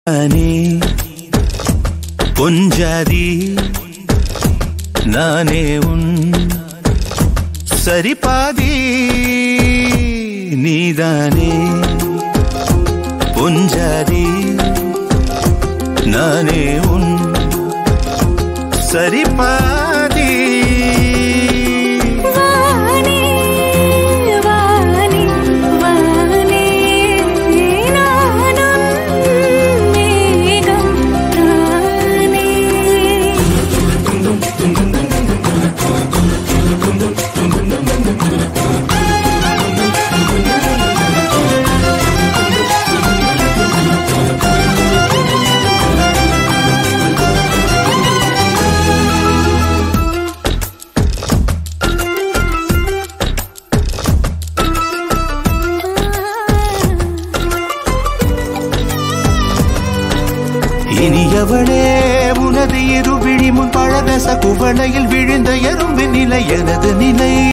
நானே பொஞ்சாதி நானே உன் சரிபாதி நீதானே பொஞ்சாதி நானே உன் சரிபாதி வானே வானே வானே நானும் மேகம் தானே இனியவளே உனது இருவிழி முன் பழதச குவளையில் விழுந்த எறும்பின் நிலை எனது நிலை